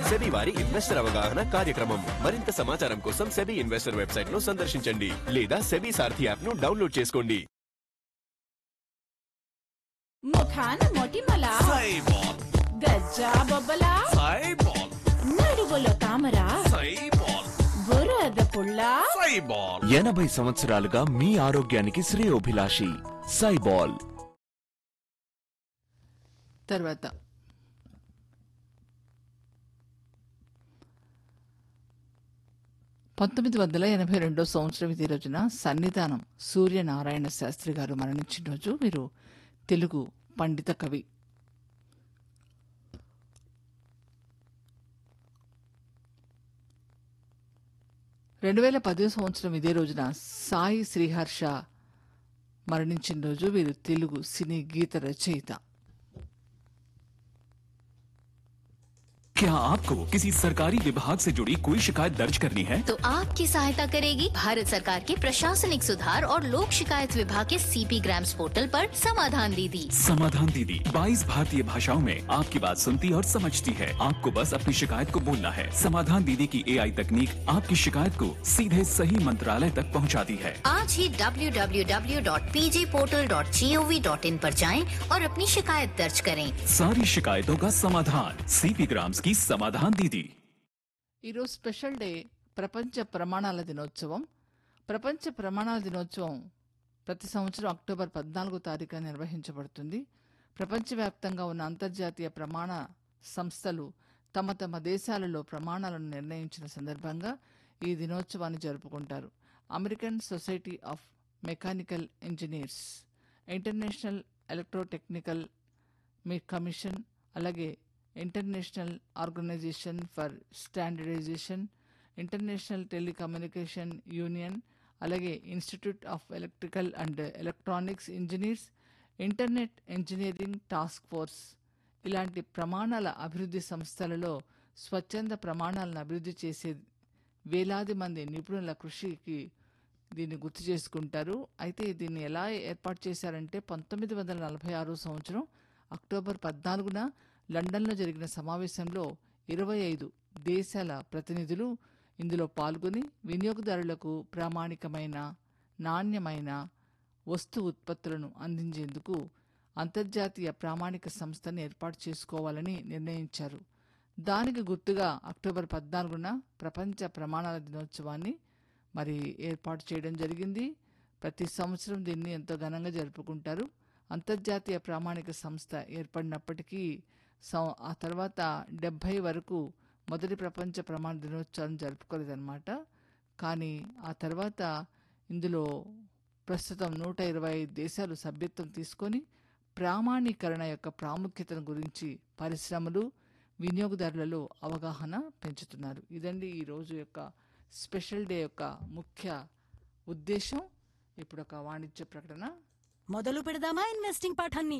SEBI వారి investor అవగాహన కార్యక్రమం మరింత సమాచారం కోసం సెబీ ఇన్వెస్టర్ వెబ్సైట్ ను సందర్శించండి లేదా సెబీ సారథి యాప్ ను డౌన్లోడ్ చేసుకోండి ముఖాన మొటిమల సైబాల్ గజ్జా బొబ్బల సైబాల్ నడువులో తామర సైబాల్ బురద పుల్ల సైబాల్ ఎనభై సంవత్సరాలుగా మీ ఆరోగ్యానికి శ్రేయోభిలాషి సైబాల్ తర్వాత పంతొమ్మిది వందల ఎనభై రెండో సంవత్సరం ఇదే రోజున సన్నిధానం సూర్యనారాయణ శాస్త్రి గారు మరణించిన రోజు వీరు తెలుగు పండిత కవి రెండు వేల పదో సంవత్సరం ఇదే రోజున సాయి శ్రీహర్ష మరణించిన రోజు వీరు తెలుగు సినీ గీత రచయిత क्या आपको किसी सरकारी विभाग से जुड़ी कोई शिकायत दर्ज करनी है तो आपकी सहायता करेगी भारत सरकार के प्रशासनिक सुधार और लोक शिकायत विभाग के सीपी ग्राम्स पोर्टल पर समाधान दीदी समाधान दीदी 22 भारतीय भाषाओं में आपकी बात सुनती और समझती है आपको बस अपनी शिकायत को बोलना है समाधान दीदी की एआई तकनीक आपकी शिकायत को सीधे सही मंत्रालय तक पहुंचाती है आज ही www.pjportal.gov.in पर जाएं और अपनी शिकायत दर्ज करें सारी शिकायतों का समाधान सीपी ग्राम्स की समाधान दीदी ఈరోజు స్పెషల్ డే ప్రపంచ ప్రమాణాల దినోత్సవం ప్రపంచ ప్రమాణాల దినోత్సవం ప్రతి సంవత్సరం అక్టోబర్ పద్నాలుగో తారీఖున నిర్వహించబడుతుంది ప్రపంచవ్యాప్తంగా ఉన్న అంతర్జాతీయ ప్రమాణ సంస్థలు తమ తమ దేశాలలో ప్రమాణాలను నిర్ణయించిన సందర్భంగా ఈ దినోత్సవాన్ని జరుపుకుంటారు American society of mechanical engineers international electrotechnical మీ కమిషన్ అలాగే international organisation for standardisation international telecommunication union అలాగే institute of electrical and electronics engineers internet engineering task force ఇలాంటి ప్రమాణాల అభివృద్ధి సంస్థలలో స్వచ్ఛంద ప్రమాణాలను అభివృద్ధి చేసే వేలాది మంది నిపుణుల కృషికి దీన్ని గుర్తు చేసుకుంటారు అయితే దీన్ని ఎలా ఏర్పాటు చేశారంటే పంతొమ్మిది వందల నలభై ఆరో సంవత్సరం అక్టోబర్ పద్నాలుగున లండన్లో జరిగిన సమావేశంలో ఇరవై ఐదు దేశాల ప్రతినిధులు ఇందులో పాల్గొని వినియోగదారులకు ప్రామాణికమైన నాణ్యమైన వస్తు ఉత్పత్తులను అందించేందుకు అంతర్జాతీయ ప్రామాణిక సంస్థను ఏర్పాటు చేసుకోవాలని నిర్ణయించారు దానికి గుర్తుగా అక్టోబర్ పద్నాలుగున ప్రపంచ ప్రమాణాల దినోత్సవాన్ని మరి ఏర్పాటు చేయడం జరిగింది ప్రతి సంవత్సరం దీన్ని ఎంతో ఘనంగా జరుపుకుంటారు అంతర్జాతీయ ప్రామాణిక సంస్థ ఏర్పడినప్పటికీ సం- ఆ తర్వాత డెబ్భై వరకు మొదటి ప్రపంచ ప్రమాణ దినోత్సవం జరుపుకోలేదన్నమాట కానీ ఆ తర్వాత ఇందులో ప్రస్తుతం నూట ఇరవై ఐదు దేశాలు సభ్యత్వం తీసుకొని ప్రామాణీకరణ యొక్క ప్రాముఖ్యతను గురించి పరిశ్రమలు వినియోగదారులలో అవగాహన పెంచుతున్నారు ఇదండి ఈ రోజు యొక్క స్పెషల్ డే యొక్క ముఖ్య ఉద్దేశం ఇప్పుడు ఒక వాణిజ్య ప్రకటన మొదలు పెడదామా ఇన్వెస్టింగ్ పాఠాన్ని